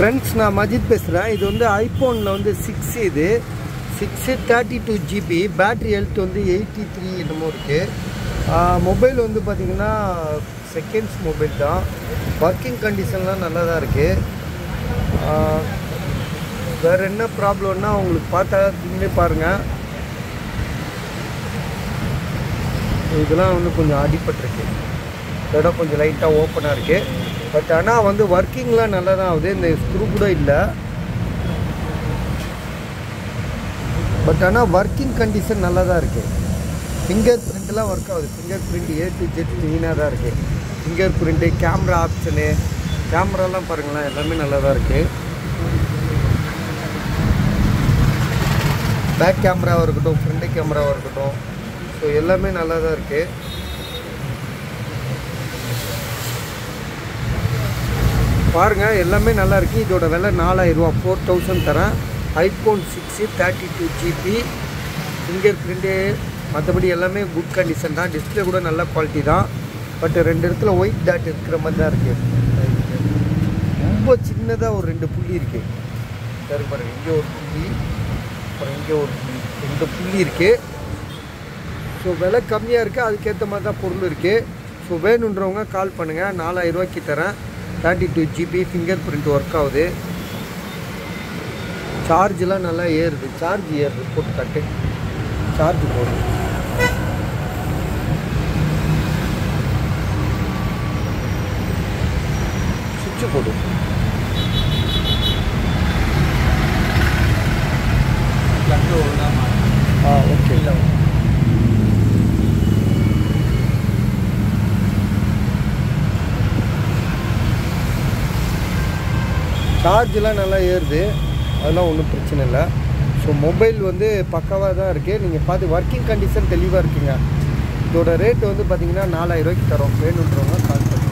friends நான் மஜித் பேசுகிறேன் இது வந்து ஐஃபோனில் வந்து சிக்ஸ் இது six thirty two GB battery health வந்து எயிட்டி த்ரீ என்னமோ இருக்குது மொபைல் வந்து பார்த்திங்கன்னா செகண்ட்ஸ் மொபைல் தான் ஒர்க்கிங் கண்டிஷன்லாம் நல்லா தான் இருக்குது வேறு என்ன ப்ராப்ளம்னா உங்களுக்கு பார்த்தா நீங்களே பாருங்கள் இதெல்லாம் வந்து கொஞ்சம் அடிபட்டிருக்கு இடம் கொஞ்சம் லைட்டாக ஓப்பனாக இருக்குது பட் ஆனால் வந்து ஒர்க்கிங்லாம் நல்லா தான் ஆகுது இந்த ஸ்க்ரூ கூட இல்லை பட் ஆனால் ஒர்க்கிங் கண்டிஷன் நல்லா தான் இருக்குது ஃபிங்கர் பிரிண்ட்லாம் ஒர்க் ஆகுது fingerprint A to Z க்ளீனாக தான் இருக்குது ஃபிங்கர் பிரிண்ட்டு கேமரா ஆப்ஷனு கேமராலாம் பாருங்களேன் எல்லாமே நல்லா தான் இருக்குது பேக் கேமராவாக இருக்கட்டும் ஃப்ரண்ட் கேமராவாக இருக்கட்டும் ஸோ எல்லாமே நல்லா தான் இருக்குது பாருங்கள் எல்லாமே நல்லா இருக்குது இதோட விலை நாலாயிரரூவா ஃபோர் தௌசண்ட் தரேன் iPhone six thirty two GB fingerprint மற்றபடி எல்லாமே குட் கண்டிஷன் தான் டிஸ்பிளே கூட நல்ல குவாலிட்டி தான் பட் ரெண்டு இடத்துல ஒயிட் டாட் இருக்கிற மாதிரி தான் இருக்குது ரொம்ப சின்னதாக ஒரு ரெண்டு புள்ளி இருக்குது சரி பாருங்க இங்கே ஒரு புள்ளி அப்புறம் இங்கே ஒரு புள்ளி ரெண்டு புள்ளி இருக்குது ஸோ விலை கம்மியாக இருக்குது அதுக்கேற்ற மாதிரி தான் பொருள் இருக்குது ஸோ வேணுன்றவங்க கால் பண்ணுங்கள் நாலாயிரரூவாய்க்கு தரேன் thirty two GB fingerprint work ஆகுது சார்ஜெலாம் நல்லா ஏறுது சார்ஜ் ஏறுது போட்டு கட்டு சார்ஜ் போடுது சுவிட்சு போடு ஆ ஓகே சார்ஜெலாம் நல்லா ஏறுது அதெல்லாம் ஒன்றும் பிரச்சனை இல்லை ஸோ மொபைல் வந்து பக்காவாக தான் இருக்குது நீங்கள் பார்த்து ஒர்க்கிங் கண்டிஷன் தெளிவாக இருக்குங்க இதோட ரேட்டு வந்து பார்த்தீங்கன்னா நாலாயிரரூவாய்க்கு தரோம் வேணுன்றவங்க கால் பண்ணுங்க